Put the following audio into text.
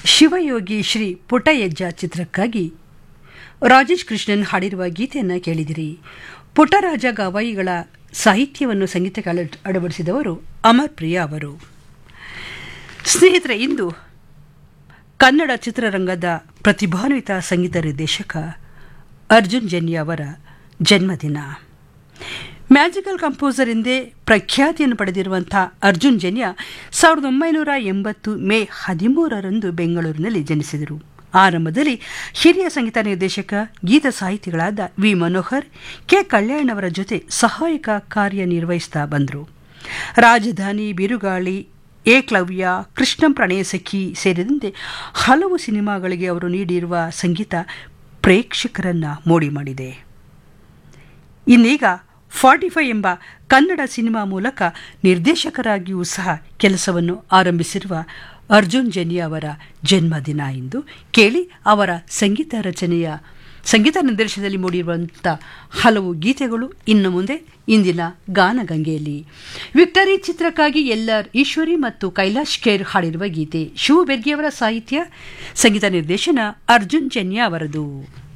ಶಿವಯೋಗಿ ಶ್ರೀ ಪುಟ್ಟಯಜ್ಜ ಚಿತ್ರಕ್ಕಾಗಿ ರಾಜೇಶ್ ಕೃಷ್ಣನ್ ಹಾಡಿರುವ ಗೀತೆಯನ್ನು ಕೇಳಿದಿರಿ ಪುಟ್ಟರಾಜ ಗವಾಯಿಗಳ ಸಾಹಿತ್ಯವನ್ನು ಸಂಗೀತಕ್ಕೆ ಅಳ ಅಳವಡಿಸಿದವರು ಅಮರ್ ಪ್ರಿಯಾ ಅವರು ಸ್ನೇಹಿತರೆ ಇಂದು ಕನ್ನಡ ಚಿತ್ರರಂಗದ ಪ್ರತಿಭಾನ್ವಿತ ಸಂಗೀತ ನಿರ್ದೇಶಕ ಅರ್ಜುನ್ ಜನ್ಯ ಅವರ ಜನ್ಮದಿನ ಮ್ಯಾಜಿಕಲ್ ಕಂಪೋಸರ್ ಎಂದೇ ಪ್ರಖ್ಯಾತಿಯನ್ನು ಪಡೆದಿರುವಂಥ ಅರ್ಜುನ್ ಜನ್ಯ ಸಾವಿರದ ಒಂಬೈನೂರ ಎಂಬತ್ತು ಮೇ ಹದಿಮೂರರಂದು ಬೆಂಗಳೂರಿನಲ್ಲಿ ಜನಿಸಿದರು ಆರಂಭದಲ್ಲಿ ಹಿರಿಯ ಸಂಗೀತ ನಿರ್ದೇಶಕ ಗೀತ ಸಾಹಿತಿಗಳಾದ ವಿ ಮನೋಹರ್ ಕೆ ಕಲ್ಯಾಣ್ ಅವರ ಜೊತೆ ಸಹಾಯಕ ಕಾರ್ಯನಿರ್ವಹಿಸ್ತಾ ಬಂದರು ರಾಜಧಾನಿ ಬಿರುಗಾಳಿ ಏಕ್ಲವ್ಯ ಕೃಷ್ಣಂ ಪ್ರಣಯ ಸಖಿ ಸೇರಿದಂತೆ ಹಲವು ಸಿನಿಮಾಗಳಿಗೆ ಅವರು ನೀಡಿರುವ ಸಂಗೀತ ಪ್ರೇಕ್ಷಕರನ್ನು ಮೋಡಿ ಮಾಡಿದೆ ಇನ್ನೀಗ ಫಾರ್ಟಿ ಫೈ ಎಂಬ ಕನ್ನಡ ಸಿನಿಮಾ ಮೂಲಕ ನಿರ್ದೇಶಕರಾಗಿಯೂ ಸಹ ಕೆಲಸವನ್ನು ಆರಂಭಿಸಿರುವ ಅರ್ಜುನ್ ಜನ್ಯ ಅವರ ಜನ್ಮದಿನ ಇಂದು ಕೇಳಿ ಅವರ ಸಂಗೀತ ರಚನೆಯ ಸಂಗೀತ ನಿರ್ದೇಶನದಲ್ಲಿ ಮೂಡಿರುವಂಥ ಹಲವು ಗೀತೆಗಳು ಇನ್ನು ಮುಂದೆ ಇಂದಿನ ಗಾನಗಂಗೆಯಲ್ಲಿ ವಿಕ್ಟರಿ ಚಿತ್ರಕ್ಕಾಗಿ ಎಲ್ಲರ್ ಈಶ್ವರಿ ಮತ್ತು ಕೈಲಾಶ್ ಖೇರ್ ಹಾಡಿರುವ ಗೀತೆ ಶಿವ ಬೆರ್ಗಿಯವರ ಸಾಹಿತ್ಯ ಸಂಗೀತ ನಿರ್ದೇಶನ ಅರ್ಜುನ್ ಜನ್ಯ ಅವರದು